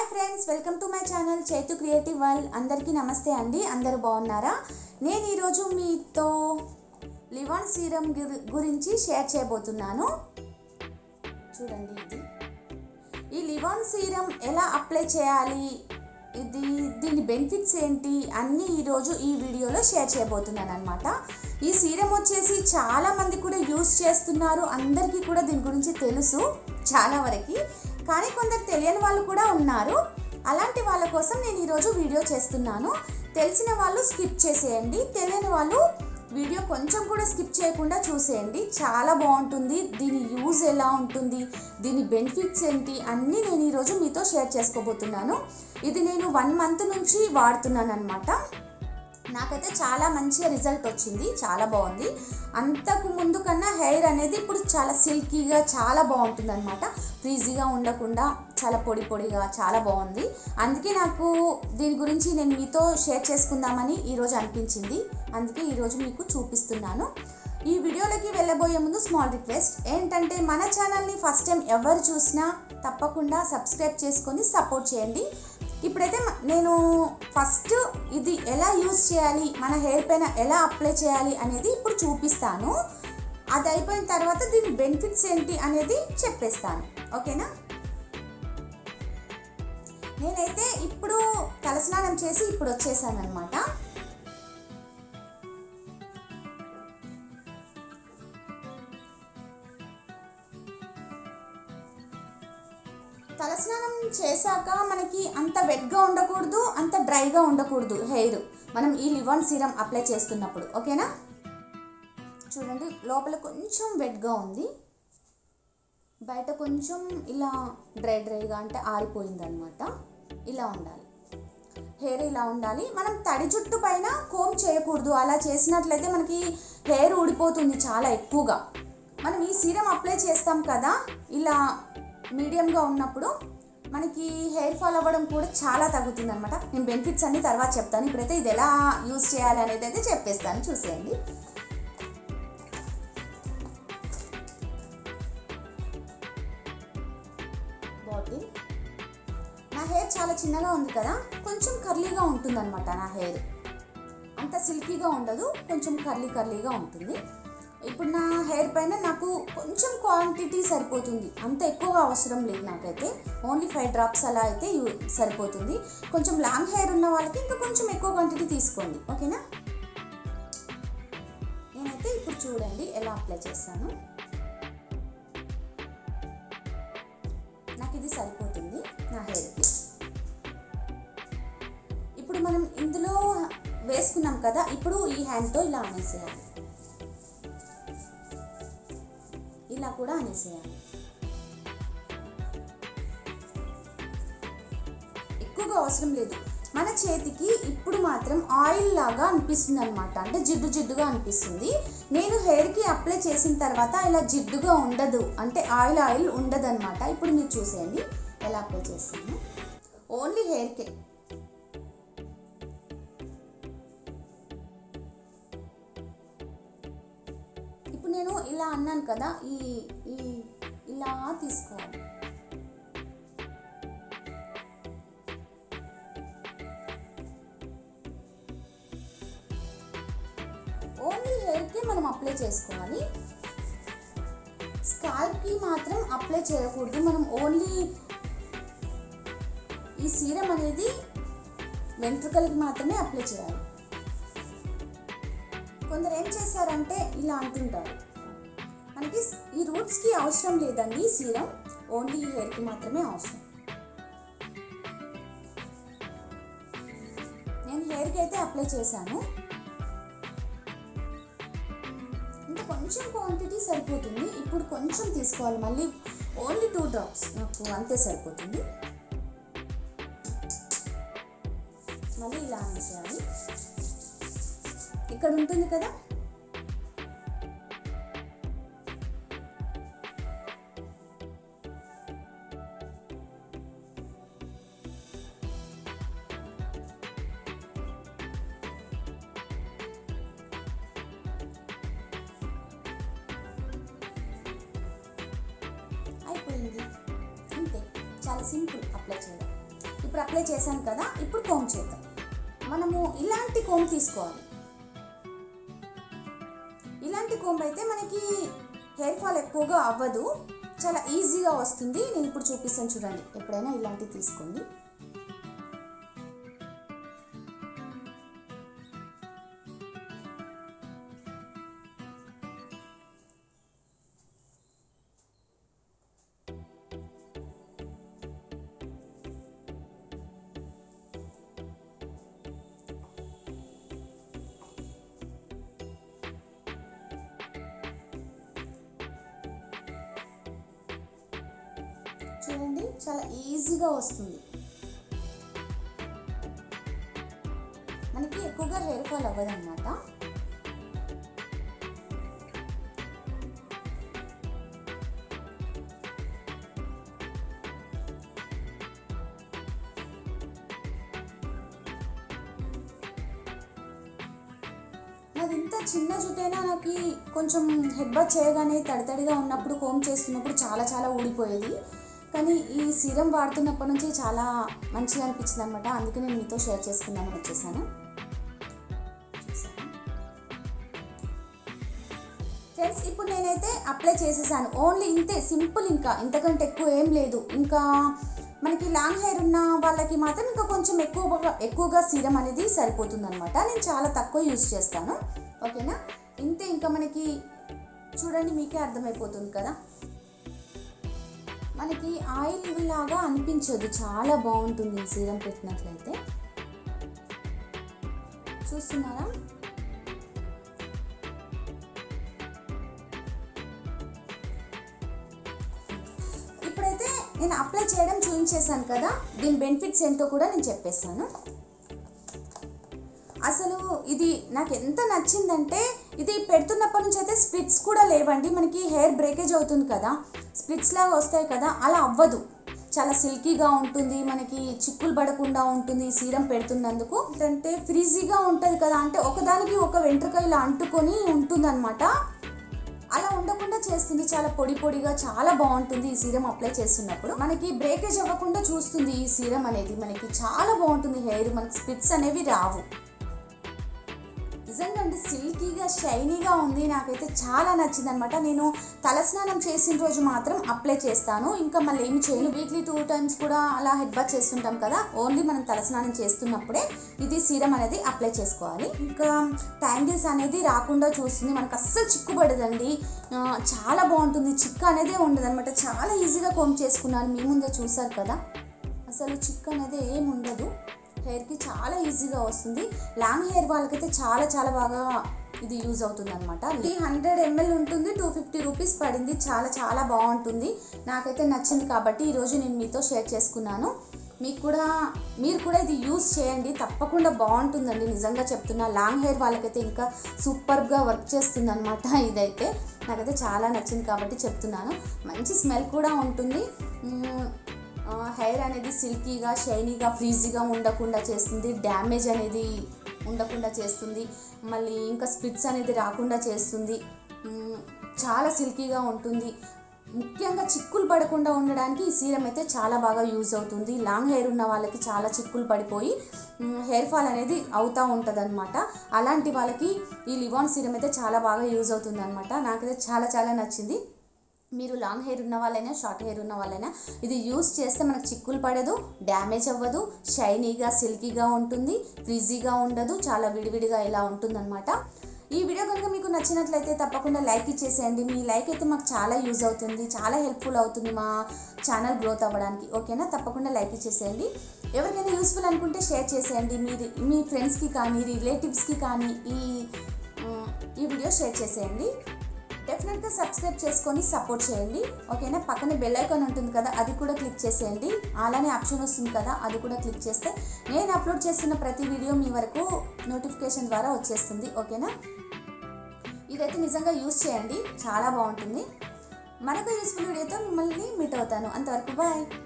friends welcome to my channel Chaitu creative world అందరికీ నమస్తే అండి అందరూ బాగున్నారా నేను ఈరోజు మీతో లివాన్ సీరం గురి- గురించి షేర్ చేయబోతున్నాను చూడండి ఇది ఈ లివాన్ సీరం ఎలా అప్లై చేయాలి ఇది దీని బెనిఫిట్స్ ఏంటి అన్నీ ఈరోజు ఈ వీడియోలో షేర్ చేయబోతున్నాను అనమాట ఈ సీరం వచ్చేసి చాలా మంది కూడా యూస్ చేస్తున్నారు అందరికీ కూడా దీని గురించి తెలుసు చాలా వరకు కానీ కొందరు తెలియని వాళ్ళు కూడా ఉన్నారు అలాంటి వాళ్ళ కోసం నేను ఈరోజు వీడియో చేస్తున్నాను తెలిసిన వాళ్ళు స్కిప్ చేసేయండి తెలియని వాళ్ళు వీడియో కొంచెం కూడా స్కిప్ చేయకుండా చూసేయండి చాలా బాగుంటుంది దీని యూజ్ ఎలా ఉంటుంది దీని బెనిఫిట్స్ ఏంటి అన్నీ నేను ఈరోజు మీతో షేర్ చేసుకోబోతున్నాను ఇది నేను వన్ మంత్ నుంచి వాడుతున్నాను అనమాట నాకైతే చాలా మంచిగా రిజల్ట్ వచ్చింది చాలా బాగుంది అంతకు ముందు కన్నా హెయిర్ అనేది ఇప్పుడు చాలా సిల్కీగా చాలా బాగుంటుంది అనమాట ఫ్రీజీగా ఉండకుండా చాలా పొడి పొడిగా చాలా బాగుంది అందుకే నాకు దీని గురించి నేను మీతో షేర్ చేసుకుందామని ఈరోజు అనిపించింది అందుకే ఈరోజు మీకు చూపిస్తున్నాను ఈ వీడియోలోకి వెళ్ళబోయే ముందు స్మాల్ రిక్వెస్ట్ ఏంటంటే మన ఛానల్ని ఫస్ట్ టైం ఎవరు చూసినా తప్పకుండా సబ్స్క్రైబ్ చేసుకొని సపోర్ట్ చేయండి ఇప్పుడైతే మ- నేను ఫస్ట్ ఇది ఎలా యూజ్ చేయాలి మన హెయిర్ పైన ఎలా అప్లై చేయాలి అనేది ఇప్పుడు చూపిస్తాను అది అయిపోయిన తర్వాత దీని బెనిఫిట్స్ ఏంటి అనేది చెప్పేస్తాను ఓకేనా నేనైతే ఇప్పుడు తలస్నానం చేసి ఇప్పుడు వచ్చేసాను అనమాట తలస్నానం చేశాక మనకి అంత వెట్గా ఉండకూడదు అంత డ్రైగా ఉండకూడదు హెయిర్ మనం ఈ లివన్ సీరం అప్లై చేస్తున్నప్పుడు ఓకేనా చూడండి లోపల కొంచెం వెట్గా ఉంది బయట కొంచెం ఇలా డ్రై డ్రైగా అంటే ఆరిపోయింది అనమాట ఇలా ఉండాలి హెయిర్ ఇలా ఉండాలి మనం తడి జుట్టు పైన కోమ్ చేయకూడదు అలా చేసినట్లయితే మనకి హెయిర్ ఊడిపోతుంది చాలా ఎక్కువగా మనం ఈ సీరం అప్లై చేస్తాం కదా ఇలా మీడియంగా ఉన్నప్పుడు మనకి హెయిర్ ఫాల్ అవ్వడం కూడా చాలా తగ్గుతుంది అనమాట నేను బెనిఫిట్స్ అన్ని తర్వాత చెప్తాను ఇప్పుడైతే ఇది ఎలా యూస్ చేయాలి అనేది అయితే చెప్పేస్తాను చూసేయండి బాటిల్ నా హెయిర్ చాలా చిన్నగా ఉంది కదా కొంచెం కర్లీగా ఉంటుంది అనమాట నా హెయిర్ అంత సిల్కీగా ఉండదు కొంచెం కర్లీ కర్లీగా ఉంటుంది ఇప్పుడు నా హెయిర్ పైన నాకు కొంచెం క్వాంటిటీ సరిపోతుంది అంత ఎక్కువగా అవసరం లేదు నాకైతే ఓన్లీ ఫైవ్ డ్రాప్స్ అలా అయితే యూ- సరిపోతుంది కొంచెం లాంగ్ హెయిర్ ఉన్న వాళ్ళకి ఇంకా కొంచెం ఎక్కువ క్వాంటిటీ తీసుకోండి ఓకేనా నేనైతే ఇప్పుడు చూడండి ఎలా అప్లై చేస్తాను నాకు ఇది సరిపోతుంది నా హెయిర్కి ఇప్పుడు మనం ఇందులో వేసుకున్నాం కదా ఇప్పుడు ఈ హ్యాండ్తో ఇలా అనేసేయాలి ఇలా కూడా అనేసేయాలి ఎక్కువగా అవసరం లేదు మన చేతికి ఇప్పుడు మాత్రం ఆయిల్ లాగా అనిపిస్తుంది అనమాట అంటే జిడ్డు జిడ్డుగా అనిపిస్తుంది నేను హెయిర్కి అప్లై చేసిన తర్వాత ఇలా జిడ్డుగా ఉండదు అంటే ఆయిల్ ఆయిల్ ఉండదు అనమాట ఇప్పుడు మీరు చూసేయండి ఎలా అప్లై చేస్తాను ఓన్లీ హెయిర్కే ఇప్పుడు నేను ఇలా అన్నాను కదా ఈ ఈ ఇలా తీసుకోవాలి ఓన్లీ హెయిర్కి మనం అప్లై చేసుకోవాలి స్కాల్ప్కి మాత్రం అప్లై చేయకూడదు మనం ఓన్లీ ఈ సీరం అనేది వెంట్రుకలకి మాత్రమే అప్లై చేయాలి కొందరు ఏం చేస్తారంటే ఇలా అంటుంటారు మనకి ఈ రూట్స్కి అవసరం లేదండి ఈ సీరం ఓన్లీ ఈ హెయిర్కి మాత్రమే అవసరం నేను హెయిర్కి అయితే అప్లై చేశాను ఇంకా కొంచెం క్వాంటిటీ సరిపోతుంది ఇప్పుడు కొంచెం తీసుకోవాలి మళ్ళీ ఓన్లీ టూ డ్రాప్స్ నాకు అంతే సరిపోతుంది మళ్ళీ ఇలా అనేసేయాలి ఇక్కడ ఉంటుంది కదా అయిపోయింది అంతే చాలా సింపుల్ అప్లై చేయడం ఇప్పుడు అప్లై చేశాను కదా ఇప్పుడు కోమ్ చేద్దాం మనము ఇలాంటి కోమ్ తీసుకోవాలి ఇలాంటి కోంబ్ అయితే మనకి హెయిర్ ఫాల్ ఎక్కువగా అవ్వదు చాలా ఈజీగా వస్తుంది నేను ఇప్పుడు చూపిస్తాను చూడండి ఎప్పుడైనా ఇలాంటివి తీసుకోండి చూడండి చాలా ఈజీగా వస్తుంది మనకి ఎక్కువగా హెయిర్ ఫాల్ అవ్వదు అనమాట నాది ఇంత చిన్న జుట్టైనా నాకు కొంచెం హెడ్ బాత్ చేయగానే తడితడిగా ఉన్నప్పుడు కోమ్ చేస్తున్నప్పుడు చాలా చాలా ఊడిపోయేది కానీ ఈ సీరం వాడుతున్నప్పటి నుంచి చాలా మంచిగా అనిపించింది అనమాట అందుకే నేను మీతో షేర్ చేసుకుందామని వచ్చేసాను ఫ్రెండ్స్ ఇప్పుడు నేనైతే అప్లై చేసేసాను ఓన్లీ ఇంతే సింపుల్ ఇంకా ఇంతకంటే ఎక్కువ ఏం లేదు ఇంకా మనకి లాంగ్ హెయిర్ ఉన్న వాళ్ళకి మాత్రం ఇంకా కొంచెం ఎక్కువగా ఎక్కువగా సీరం అనేది సరిపోతుంది అనమాట నేను చాలా తక్కువ యూజ్ చేస్తాను ఓకేనా ఇంతే ఇంకా మనకి చూడండి మీకే అర్థమైపోతుంది కదా మనకి ఆయిల్ లాగా అనిపించదు చాలా బాగుంటుంది ఈ సీరం పెట్టినట్లయితే చూస్తున్నారా ఇప్పుడైతే నేను అప్లై చేయడం చూపించేశాను కదా దీని బెనిఫిట్స్ ఏంటో కూడా నేను చెప్పేస్తాను అసలు ఇది నాకు ఎంత నచ్చిందంటే ఇది పెడుతున్నప్పటి నుంచి అయితే స్ప్లిట్స్ కూడా లేవండి మనకి హెయిర్ బ్రేకేజ్ అవుతుంది కదా స్ప్లిట్స్ లాగా వస్తాయి కదా అలా అవ్వదు చాలా సిల్కీగా ఉంటుంది మనకి చిక్కులు పడకుండా ఉంటుంది ఈ సీరం పెడుతున్నందుకు అంటే ఫ్రీజీగా ఉంటుంది కదా అంటే ఒకదానికి ఒక వెంట్రుక ఇలా అంటుకొని ఉంటుందన్నమాట అలా ఉండకుండా చేస్తుంది చాలా పొడి పొడిగా చాలా బాగుంటుంది ఈ సీరం అప్లై చేస్తున్నప్పుడు మనకి బ్రేకేజ్ అవ్వకుండా చూస్తుంది ఈ సీరం అనేది మనకి చాలా బాగుంటుంది హెయిర్ మనకి స్పిట్స్ అనేవి రావు నిజంగా అంటే సిల్కీగా షైనీగా ఉంది నాకైతే చాలా నచ్చింది అనమాట నేను తలస్నానం చేసిన రోజు మాత్రం అప్లై చేస్తాను ఇంకా మళ్ళీ ఏమి చేయను వీక్లీ టూ టైమ్స్ కూడా అలా హెడ్ బాత్ చేస్తుంటాం కదా ఓన్లీ మనం తలస్నానం చేస్తున్నప్పుడే ఇది సీరం అనేది అప్లై చేసుకోవాలి ఇంకా ట్యాంగిల్స్ అనేది రాకుండా చూస్తుంది మనకు అస్సలు చిక్కుపడదండి ఆ, చాలా బాగుంటుంది చిక్కు అనేది ఉండదు అనమాట చాలా ఈజీగా కోమ్ చేసుకున్నాను మీ ముందే చూసారు కదా అసలు చిక్కు అనేది ఏం ఉండదు హెయిర్కి చాలా ఈజీగా వస్తుంది లాంగ్ హెయిర్ వాళ్ళకైతే చాలా చాలా బాగా ఇది యూజ్ అవుతుంది అనమాట ఇది హండ్రెడ్ ఎంఎల్ ఉంటుంది టూ ఫిఫ్టీ రూపీస్ పడింది చాలా చాలా బాగుంటుంది నాకైతే నచ్చింది కాబట్టి ఈరోజు నేను మీతో షేర్ చేసుకున్నాను మీకు కూడా మీరు కూడా ఇది యూజ్ చేయండి తప్పకుండా బాగుంటుందండి నిజంగా చెప్తున్నా లాంగ్ హెయిర్ వాళ్ళకైతే ఇంకా సూపర్గా వర్క్ చేస్తుంది అనమాట ఇదైతే నాకైతే చాలా నచ్చింది కాబట్టి చెప్తున్నాను మంచి స్మెల్ కూడా ఉంటుంది మ్మ్, ఆ, హెయిర్ అనేది సిల్కీగా షైనీగా ఫ్రీజీగా ఉండకుండా చేస్తుంది డ్యామేజ్ అనేది ఉండకుండా చేస్తుంది మళ్ళీ ఇంకా స్పిట్స్ అనేది రాకుండా చేస్తుంది మ్, చాలా సిల్కీగా ఉంటుంది ముఖ్యంగా చిక్కులు పడకుండా ఉండడానికి ఈ సీరం అయితే చాలా బాగా యూజ్ అవుతుంది లాంగ్ హెయిర్ ఉన్న వాళ్ళకి చాలా చిక్కులు పడిపోయి మ్, హెయిర్ ఫాల్ అనేది అవుతూ ఉంటుంది అనమాట అలాంటి వాళ్ళకి ఈ లివాన్ సీరం అయితే చాలా బాగా యూజ్ అవుతుంది అనమాట నాకైతే చాలా చాలా నచ్చింది మీరు లాంగ్ హెయిర్ ఉన్న వాళ్ళైనా షార్ట్ హెయిర్ ఉన్న వాళ్ళైనా ఇది యూస్ చేస్తే మనకు చిక్కులు పడదు డ్యామేజ్ అవ్వదు షైనీగా సిల్కీగా ఉంటుంది ఫ్రిజీగా ఉండదు చాలా విడివిడిగా ఇలా ఉంటుందన్నమాట ఈ వీడియో కనుక మీకు నచ్చినట్లయితే తప్పకుండా లైక్ ఇచ్చేసేయండి మీ లైక్ అయితే మాకు చాలా యూజ్ అవుతుంది చాలా హెల్ప్ఫుల్ అవుతుంది మా ఛానల్ గ్రోత్ అవ్వడానికి ఓకేనా తప్పకుండా లైక్ ఇచ్చేసేయండి ఎవరికైనా యూస్ఫుల్ అనుకుంటే షేర్ చేసేయండి మీ మీ ఫ్రెండ్స్కి కానీ రిలేటివ్స్కి కానీ ఈ ఉమ్, ఈ వీడియో షేర్ చేసేయండి డెఫినెట్గా సబ్స్క్రైబ్ చేసుకొని సపోర్ట్ చేయండి ఓకేనా పక్కన బెల్ ఐకాన్ ఉంటుంది కదా అది కూడా క్లిక్ చేసేయండి అలానే ఆప్షన్ వస్తుంది కదా అది కూడా క్లిక్ చేస్తే నేను అప్లోడ్ చేస్తున్న ప్రతి వీడియో మీ వరకు నోటిఫికేషన్ ద్వారా వచ్చేస్తుంది ఓకేనా ఇదైతే నిజంగా యూస్ చేయండి చాలా బాగుంటుంది మరొక యూస్ఫుల్ వీడియోతో మిమ్మల్ని మీట్ అవుతాను అంతవరకు బాయ్